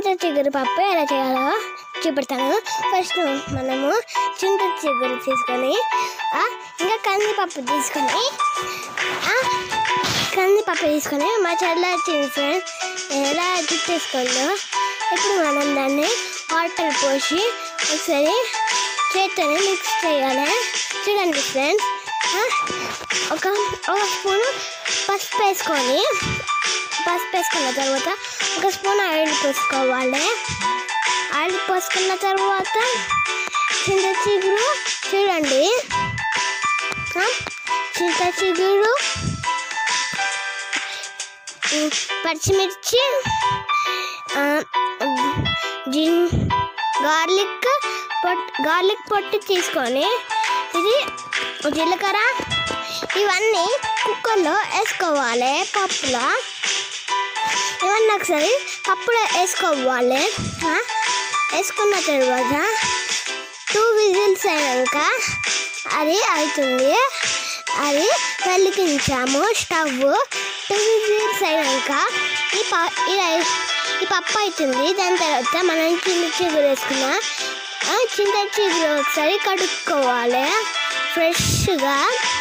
చింత చిగురు పప్పు ఎలా చేయాలో చూపెడతాను ఫస్ట్ మనము చింత చిగురు తీసుకొని ఆ, ఇంకా కందిపప్పు తీసుకొని ఆ, కందిపప్పు తీసుకొని మా చెల్ల వచ్చింది ఫ్రెండ్స్ ఎలా చుట్టేసుకోండు ఇప్పుడు మనం దాన్ని వాటర్ పోసి ఒకసారి చేత్తోనే మిక్స్ చేయాలి చూడండి ఫ్రెండ్స్ ఆ, ఒక ఒక స్పూన్ పసుపు వేసుకొని పసుపు వేసుకున్న తర్వాత ఒక స్పూన్ ఆయిల్ పోసుకోవాలి ఆయిల్ పోసుకున్న తర్వాత చింత చిగురు చూడండి ఆ, చింత చిగురు ఉమ్, పచ్చిమిర్చి ఆ, జిన్ గార్లిక్ పొట్ గార్లిక్ పొట్టు తీసుకొని ఇది జీలకర్ర ఇవన్నీ కుక్కర్లో వేసుకోవాలి పప్పులో ఇవన్నీ ఒకసారి పప్పులో వేసుకోవాలి ఆ, వేసుకున్న తర్వాత టూ విజిల్స్ అయినాక అది అవుతుంది అది వెలిగించాము స్టవ్ టూ విజిల్స్ అయినాక ఈ ప ఈ రై- ఈ పప్పు అవుతుంది దాని తర్వాత మనం చింత చిగురు వేసుకున్న ఆ చింత చిగురు ఒకసారి కడుక్కోవాలి ఫ్రెష్గా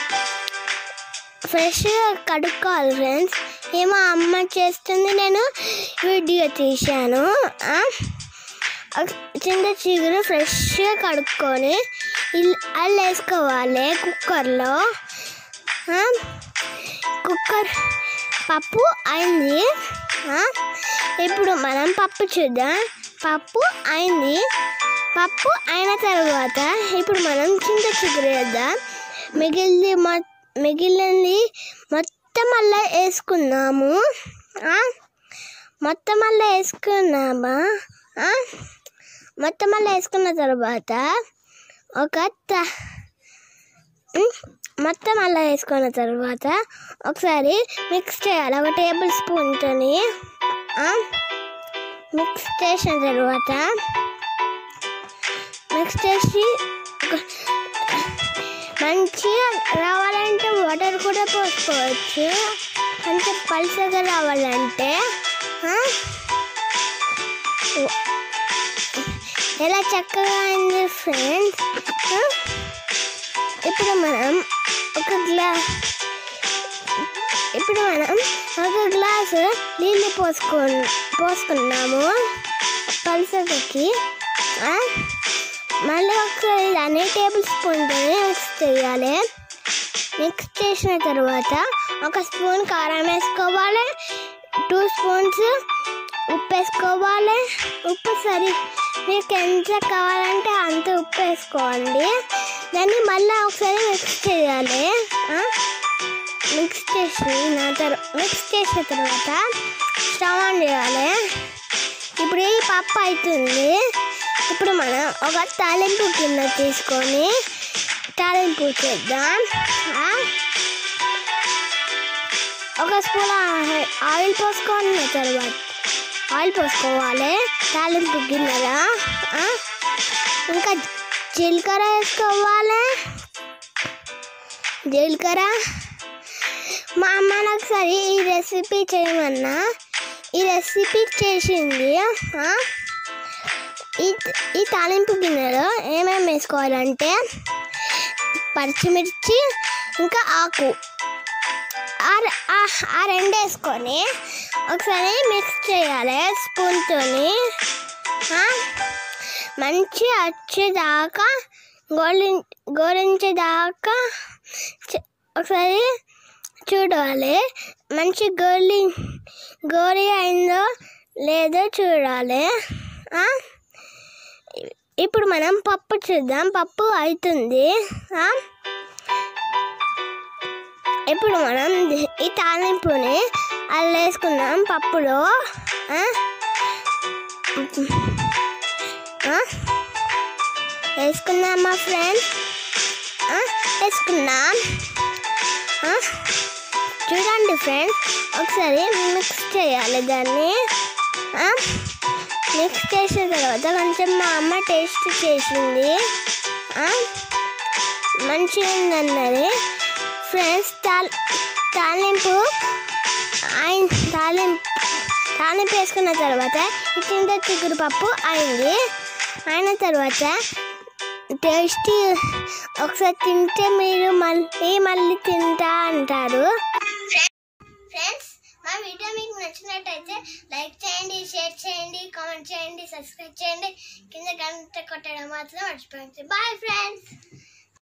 ఫ్రెష్గా కడుక్కోవాలి ఫ్రెండ్స్ ఏమో అమ్మ చేస్తుంది నేను వీడియో తీశాను ఆ, చింత చిగురు ఫ్రెష్గా కడుక్కొని ఇల్- అల్లు వేసుకోవాలి కుక్కర్లో ఆ, కుక్కర్ పప్పు అయింది ఆ, ఇప్పుడు మనం పప్పు చూద్దాం పప్పు అయింది పప్పు అయిన తర్వాత ఇప్పుడు మనం చింత చిగురు వేద్దాం మిగిలింది మొ మిగిలింది మొత్తం అలా వేసుకున్నాము ఆ, మొత్తం అలా వేసుకున్నామా ఆ, మొత్తం అలా వేసుకున్న తర్వాత ఒక త- ఉమ్, మొత్తం అలా వేసుకున్న తర్వాత ఒకసారి మిక్స్ చేయాలి ఒక టేబుల్ స్పూన్తోని మిక్స్ చేసిన తర్వాత మిక్స్ చేసి ఒక- మంచిగా రావాలంటే వాటర్ కూడా పోసుకోవచ్చు కొంచెం పలుసగా రావాలంటే ఆ, ఓ- ఎలా చక్కగా అయింది ఫ్రెండ్స్ ఇప్పుడు మనం ఒక గ్లాస్ ఇప్పుడు మనం ఒక గ్లాసు నీళ్ళు పోసుకో పోసుకున్నాము పలుసకి ఆ, మళ్ళీ ఒకసారి దాన్ని టేబుల్ స్పూన్తో మిక్స్ చేయాలి మిక్స్ చేసిన తర్వాత ఒక స్పూన్ కారం వేసుకోవాలి టూ స్పూన్స్ ఉప్పు వేసుకోవాలి ఉప్పు సరి మీకు ఎంత కావాలంటే అంత ఉప్పు వేసుకోండి దాన్ని మళ్ళీ ఒకసారి మిక్స్ చేయాలి ఆ? మిక్స్ చేసి నా తర్వాత మిక్స్ చేసిన తర్వాత స్టవ్ ఆన్ చేయాలి ఇప్పుడు ఈ పప్పు అవుతుంది ఇప్పుడు మనం ఒక తాలింపు గిన్నె తీసుకొని తాలింపు చేద్దాం ఆ? ఒక స్పూన్ ఆ- ఆయిల్ పోసుకున్న తర్వాత ఆయిల్ పోసుకోవాలి తాలింపు గిన్నెలో ఆ? ఇంకా జీలకర్ర వేసుకోవాలి జీలకర్ర మా అమ్మ నాకు ఒకసారి ఈ రెసిపీ చేయమన్నా ఈ రెసిపీ చేసింది ఆ? ఈ ఈ తాలింపు గిన్నెలో ఏమేమి వేసుకోవాలంటే పచ్చిమిర్చి ఇంకా ఆకు ఆ రె- ఆ- ఆ రెండు వేసుకొని ఒకసారి మిక్స్ చేయాలి స్పూన్తోని మంచి వచ్చేదాకా గోలి గోరించేదాకా చ- ఒకసారి చూడాలి మంచి గోలి గోరి అయిందో లేదో చూడాలి ఆ? ఇప్పుడు మనం పప్పు చూద్దాం పప్పు అవుతుంది ఆ? ఇప్పుడు మనం ది- ఈ తాలింపుని అల్లు వేసుకుందాం పప్పులో ఆ? ఆ? వేసుకుందామా ఫ్రెండ్స్ వేసుకుందాం ఆ? చూడండి ఫ్రెండ్స్ ఒకసారి మిక్స్ చేయాలి దాన్ని ఆ? మిక్స్ చేసిన తర్వాత కొంచెం మా అమ్మ టేస్ట్ చేసింది ఆ? మంచిగా ఉందన్నది ఫ్రెండ్స్ తాల్ తాలింపు ఆయన తాలింపు తాలింపు వేసుకున్న తర్వాత ఈ చింత చిగురు పప్పు అయింది అయిన తర్వాత టేస్టీ ఒకసారి తింటే మీరు మళ్ళీ మళ్ళీ తింటా అంటారు ఫ్రెండ్స్ మా వీడియో మీకు నచ్చినట్టయితే లైక్ చేయండి షేర్ చేయండి కామెంట్ చేయండి సబ్స్క్రైబ్ చేయండి కింద గంట కొట్టడం మాత్రం మర్చిపోయింది బాయ్ ఫ్రెండ్స్